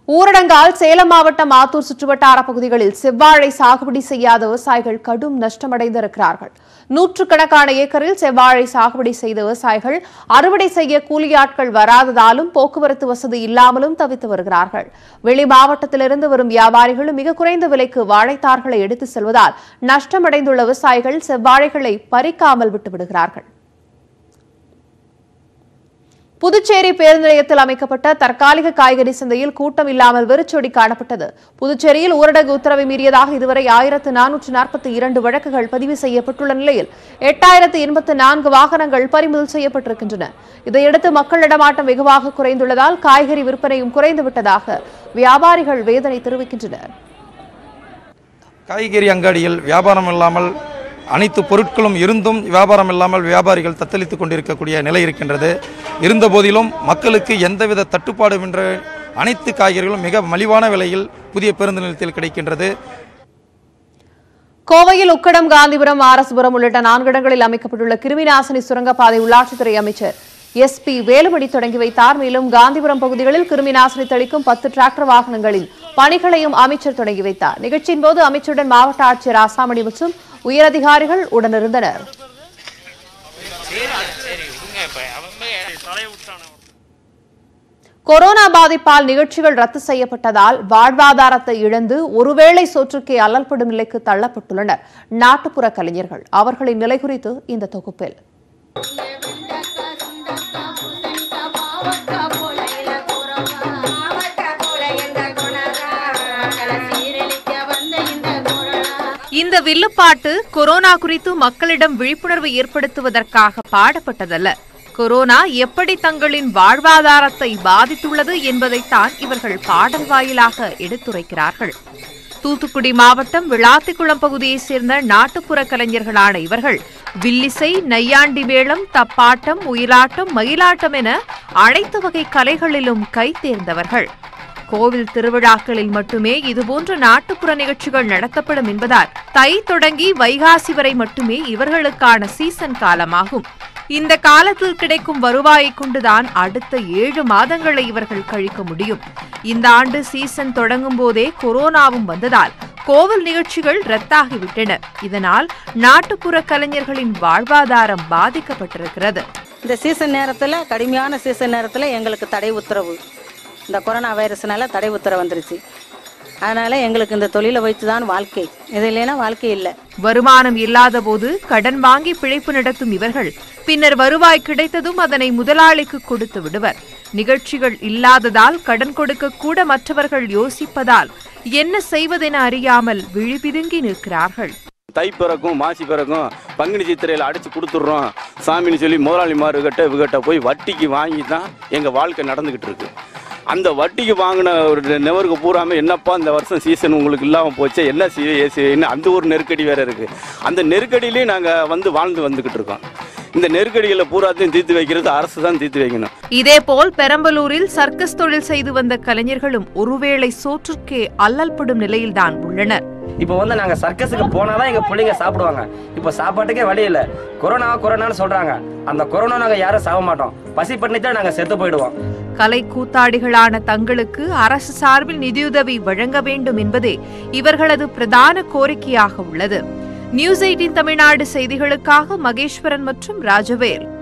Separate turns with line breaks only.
ஊரடங்கால் சேலம் மாவட்டம் ஆத்தூர் சுற்றுவட்டார பகுதிகளில் செவ்வாழை சாகுபடி செய்யாத விவசாயிகள் கடும் நஷ்டமடைந்திருக்கிறார்கள் நூற்றுக்கணக்கான ஏக்கரில் செவ்வாழை சாகுபடி செய்த விவசாயிகள் அறுவடை செய்ய கூலியாட்கள் வராததாலும் போக்குவரத்து வசதி இல்லாமலும் தவித்து வருகிறார்கள் வெளி மாவட்டத்திலிருந்து வரும் வியாபாரிகளும் மிக குறைந்த விலைக்கு வாழைத்தார்களை எடுத்து செல்வதால் நஷ்டமடைந்துள்ள விவசாயிகள் செவ்வாழைகளை பறிக்காமல் விட்டுவிடுகிறார்கள் புதுச்சேரி பேருந்து நிலையத்தில் அமைக்கப்பட்ட தற்காலிக காய்கறி சந்தையில் கூட்டம் இல்லாமல் வெறிச்சொடி காணப்பட்டது புதுச்சேரியில் ஊரடங்கு உத்தரவை மீறியதாக இதுவரை ஆயிரத்து நானூற்று நாற்பத்தி இரண்டு வழக்குகள் பதிவு செய்யப்பட்டுள்ள நிலையில் எட்டாயிரத்து எண்பத்து நான்கு வாகனங்கள் பறிமுதல் செய்யப்பட்டிருக்கின்றன இதையடுத்து மக்கள் நடமாட்டம் வெகுவாக குறைந்துள்ளதால் காய்கறி விற்பனையும் குறைந்துவிட்டதாக வியாபாரிகள் வேதனை தெரிவிக்கின்றனர்
காய்கறி அங்காடியில் வியாபாரம் இல்லாமல் அனைத்து பொருட்களும் இருந்தும் வியாபாரம் இல்லாமல் வியாபாரிகள் தத்தளித்துக் கொண்டிருக்கக்கூடிய நிலை இருக்கின்றது இருந்தபோதிலும் மக்களுக்கு எந்தவித தட்டுப்பாடுமின்றி அனைத்து காய்கறிகளும் மிக மலிவான விலையில் புதிய பேருந்து நிலையத்தில் கிடைக்கின்றது
கோவையில் உக்கடம் காந்திபுரம் ஆரஸ்புரம் உள்ளிட்ட நான்கு இடங்களில் அமைக்கப்பட்டுள்ள கிருமிநாசினி சுரங்கப்பாதை உள்ளாட்சித்துறை அமைச்சர் எஸ்பி வேலுமணி தொடங்கி வைத்தார் மேலும் காந்திபுரம் பகுதிகளில் கிருமிநாசினி தெளிக்கும் பத்து டிராக்டர் வாகனங்களின் பணிகளையும் அமைச்சர் தொடங்கி வைத்தார் நிகழ்ச்சியின் போது அமைச்சருடன் மாவட்ட ஆட்சியர் ஆசாமணி மற்றும் உயரதிகாரிகள் உடனிருந்தனர் கொரோனா பாதிப்பால் நிகழ்ச்சிகள் ரத்து செய்யப்பட்டதால் வாழ்வாதாரத்தை இழந்து ஒருவேளை சோற்றுக்கே அல்லல்படும் நிலைக்கு தள்ளப்பட்டுள்ளனர் நாட்டுப்புற கலைஞர்கள் அவர்களின் நிலை குறித்து இந்த தொகுப்பில்
இந்த வில்லுப்பாட்டு கொரோனா குறித்து மக்களிடம் விழிப்புணர்வு ஏற்படுத்துவதற்காக பாடப்பட்டதல்ல கொரோனா எப்படி தங்களின் வாழ்வாதாரத்தை பாதித்துள்ளது என்பதைத்தான் இவர்கள் பாடல் வாயிலாக எடுத்துரைக்கிறார்கள் தூத்துக்குடி மாவட்டம் விளாத்திக்குளம் பகுதியைச் சேர்ந்த நாட்டுப்புற கலைஞர்களான இவர்கள் வில்லிசை நையாண்டி மேளம் தப்பாட்டம் உயிராட்டம் மயிலாட்டம் என அனைத்து வகை கலைகளிலும் கைதேர்ந்தவர்கள் கோவில் திருவிழாக்களில் மட்டுமே இதுபோன்ற நாட்டுப்புற நிகழ்ச்சிகள் நடத்தப்படும் என்பதால் தை தொடங்கி வைகாசி வரை மட்டுமே இவர்களுக்கான சீசன் காலமாகும் இந்த காலத்தில் கிடைக்கும் வருவாயை கொண்டுதான் அடுத்த ஏழு மாதங்களை இவர்கள் கழிக்க முடியும் இந்த ஆண்டு சீசன் தொடங்கும் போதே கொரோனாவும் வந்ததால் கோவில் நிகழ்ச்சிகள் ரத்தாகிவிட்டன இதனால் நாட்டுப்புற கலைஞர்களின் வாழ்வாதாரம் பாதிக்கப்பட்டிருக்கிறது
இந்த சீசன் நேரத்தில் கடுமையான சீசன் நேரத்தில் எங்களுக்கு தடை உத்தரவு இந்த கொரோனா வைரஸ்னால தடை உத்தரவு வந்துருச்சு அதனால எங்களுக்கு இந்த தொழிலை வைத்து தான் வாழ்க்கை இது இல்லைன்னா வாழ்க்கை இல்லை
வருமானம் இல்லாத போது கடன் வாங்கி பிழைப்பு நடத்தும் இவர்கள் பின்னர் வருவாய் கிடைத்ததும் அதனை முதலாளிக்கு கொடுத்து விடுவர் நிகழ்ச்சிகள் இல்லாததால் கடன் கொடுக்க கூட மற்றவர்கள் யோசிப்பதால் என்ன செய்வதென அறியாமல் விழிபிதுங்கி நிற்கிறார்கள்
தை பிறக்கும் மாசி பிறக்கும் பங்குனி சித்திரையில் அடிச்சு கொடுத்துட்றோம் சாமின்னு சொல்லி முதலாளிமாருக்கிட்ட இவகிட்ட போய் வட்டிக்கு வாங்கி தான் எங்கள் வாழ்க்கை நடந்துக்கிட்டு இருக்கு அந்த வட்டிக்கு வாங்கின ஒரு நெவருக்கு பூராமல் என்னப்பா இந்த வருஷம் சீசன் உங்களுக்கு இல்லாமல் போச்சு என்ன செய்ய அந்த ஒரு நெருக்கடி வேற இருக்கு அந்த நெருக்கடியிலையும் நாங்கள் வந்து வாழ்ந்து வந்துக்கிட்டு இருக்கோம் இந்த நெருக்கடிகளை பூராத்தையும் தீர்த்து வைக்கிறது அரசு தான் தீர்த்து வைக்கணும்
இதேபோல் பெரம்பலூரில் சர்க்கஸ் தொழில் செய்து வந்த கலைஞர்களும் ஒருவேளை சோற்றுக்கே அல்லல்படும் நிலையில்தான் உள்ளனர்
இப்போ வந்து நாங்கள் சர்க்கஸுக்கு போனால் தான் எங்கள் பிள்ளைங்க சாப்பிடுவாங்க இப்போ சாப்பாட்டுக்கே வழி இல்லை கொரோனா கொரோனான்னு சொல்கிறாங்க அந்த கொரோனா நாங்கள் யாரும் சாக மாட்டோம் பசி பண்ணி தான் நாங்கள் செத்து போயிடுவோம்
கலை கூத்தாடிகளான தங்களுக்கு அரசு சார்பில் நிதியுதவி வழங்க வேண்டும் என்பதே இவர்களது பிரதான கோரிக்கையாக உள்ளது நியூஸ் எயிட்டின் தமிழ்நாடு செய்திகளுக்காக மகேஸ்வரன் மற்றும் ராஜவேல்